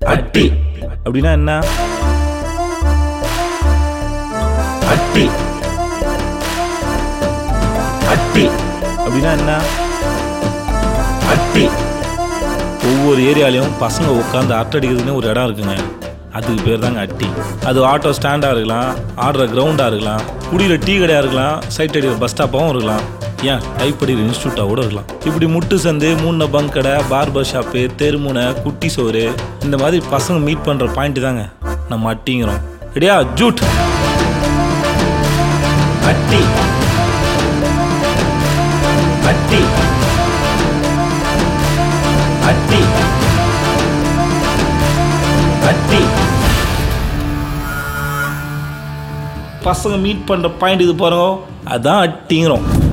அட்டி அப்படின்னா என்ன அட்டி அட்டி அப்படின்னா என்ன அட்டி ஒவ்வொரு ஏரியாலையும் பசங்க உட்காந்து அட்டடிக்கிறதுன்னு ஒரு இடம் இருக்குங்க அதுக்கு பேர் தாங்க அட்டி அது ஆட்டோ ஸ்டாண்டாக இருக்கலாம் ஆடுற கிரவுண்டாக இருக்கலாம் குடியில டீ கடையாக இருக்கலாம் சைட் அடிக்கிற பஸ் ஸ்டாப்பாகவும் இருக்கலாம் ஏன் டைப் அடிக்கிற இன்ஸ்டியூட்டாக கூட இருக்கலாம் இப்படி முட்டு சந்து மூணு பங்க் கடை பார்பர் ஷாப்பு தெருமுனை குட்டி சோறு இந்த மாதிரி பசங்க மீட் பண்ணுற பாயிண்ட் தாங்க நம்ம அட்டிங்கிறோம் ரெடியா ஜூட் அட்டி அட்டி அட்டி அட்டி பசங்க மீட் பண்ணுற பாயிண்ட் இது பாருங்க அதான் அட்டிங்கிறோம்